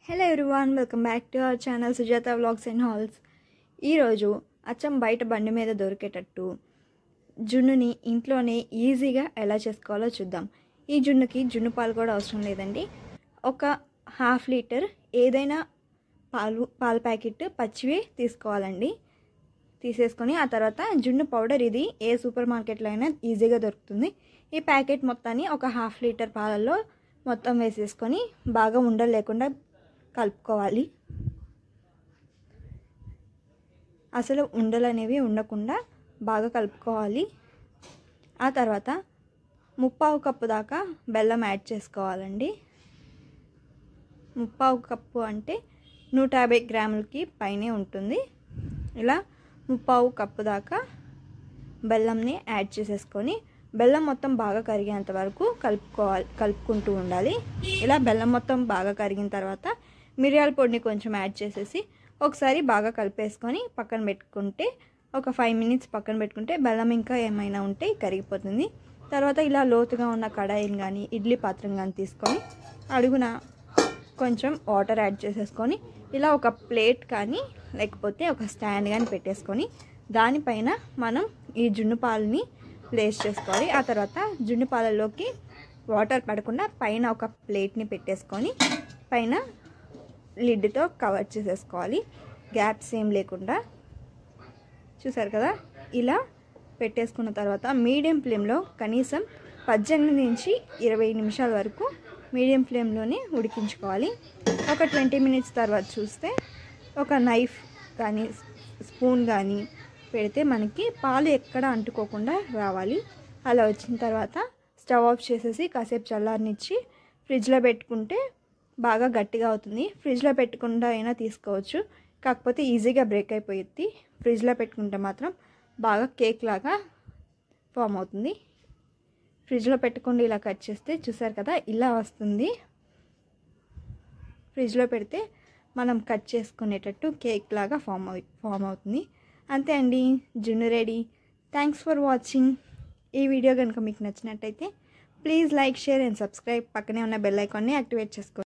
hello everyone welcome back to our channel Sujatha vlogs and హాల్స్ ఈరోజు అచ్చం బయట బండి మీద దొరికేటట్టు జున్నుని ఇంట్లోనే ఈజీగా ఎలా చేసుకోవాలో చూద్దాం ఈ జున్నుకి జున్ను పాలు కూడా అవసరం లేదండి ఒక హాఫ్ లీటర్ ఏదైనా పాలు పాల ప్యాకెట్ పచ్చివి తీసుకోవాలండి తీసేసుకొని ఆ తర్వాత జున్ను పౌడర్ ఇది ఏ సూపర్ మార్కెట్లో అయినా ఈజీగా దొరుకుతుంది ఈ ప్యాకెట్ మొత్తాన్ని ఒక హాఫ్ లీటర్ పాలల్లో మొత్తం వేసేసుకొని బాగా ఉండలు లేకుండా కలుపుకోవాలి అసలు ఉండలు అనేవి ఉండకుండా బాగా కలుపుకోవాలి ఆ తర్వాత ముప్పావు కప్పు దాకా బెల్లం యాడ్ చేసుకోవాలండి ముప్పావు కప్పు అంటే నూట యాభై గ్రాములకి పైనే ఉంటుంది ఇలా ముప్పావు కప్పు దాకా బెల్లంని యాడ్ చేసేసుకొని బెల్లం మొత్తం బాగా కరిగేంత వరకు కలుపుకోవాలి కలుపుకుంటూ ఉండాలి ఇలా బెల్లం మొత్తం బాగా కరిగిన తర్వాత మిరియాల పొడిని కొంచెం యాడ్ చేసేసి ఒకసారి బాగా కలిపేసుకొని పక్కన పెట్టుకుంటే ఒక ఫైవ్ మినిట్స్ పక్కన పెట్టుకుంటే బెల్లం ఇంకా ఏమైనా ఉంటే కరిగిపోతుంది తర్వాత ఇలా లోతుగా ఉన్న కడాయిని కానీ ఇడ్లీ పాత్రం కానీ తీసుకొని అడుగున కొంచెం వాటర్ యాడ్ చేసేసుకొని ఇలా ఒక ప్లేట్ కానీ లేకపోతే ఒక స్టాండ్ కానీ పెట్టేసుకొని దానిపైన మనం ఈ జున్ను పాలని ప్లేస్ చేసుకోవాలి ఆ తర్వాత జున్ను పాలలోకి వాటర్ పడకుండా పైన ఒక ప్లేట్ని పెట్టేసుకొని పైన లిడ్తో కవర్ చేసేసుకోవాలి గ్యాప్స్ ఏం లేకుండా చూసారు కదా ఇలా పెట్టేసుకున్న తర్వాత మీడియం ఫ్లేమ్లో కనీసం పద్దెనిమిది నుంచి ఇరవై నిమిషాల వరకు మీడియం ఫ్లేమ్లోనే ఉడికించుకోవాలి ఒక ట్వంటీ మినిట్స్ తర్వాత చూస్తే ఒక నైఫ్ కానీ స్పూన్ కానీ పెడితే మనకి పాలు ఎక్కడ అంటుకోకుండా రావాలి అలా వచ్చిన తర్వాత స్టవ్ ఆఫ్ చేసేసి కాసేపు చల్లారనిచ్చి ఫ్రిడ్జ్లో పెట్టుకుంటే బాగా గట్టిగా అవుతుంది ఫ్రిడ్జ్లో పెట్టకుండా అయినా తీసుకోవచ్చు కాకపోతే ఈజీగా బ్రేక్ అయిపోయింది ఫ్రిడ్జ్లో పెట్టుకుంటే మాత్రం బాగా కేక్ లాగా ఫామ్ అవుతుంది ఫ్రిడ్జ్లో పెట్టుకుండా ఇలా కట్ చేస్తే చూసారు కదా ఇలా వస్తుంది ఫ్రిడ్జ్లో పెడితే మనం కట్ చేసుకునేటట్టు కేక్ లాగా ఫామ్ అవు ఫామ్ అవుతుంది అంతే అండి జున్ను రెడీ థ్యాంక్స్ ఫర్ వాచింగ్ ఈ వీడియో కనుక మీకు నచ్చినట్టయితే please like share and subscribe పక్కనే ఉన్న బెల్ ఐకాన్ని యాక్టివేట్ చేసుకోండి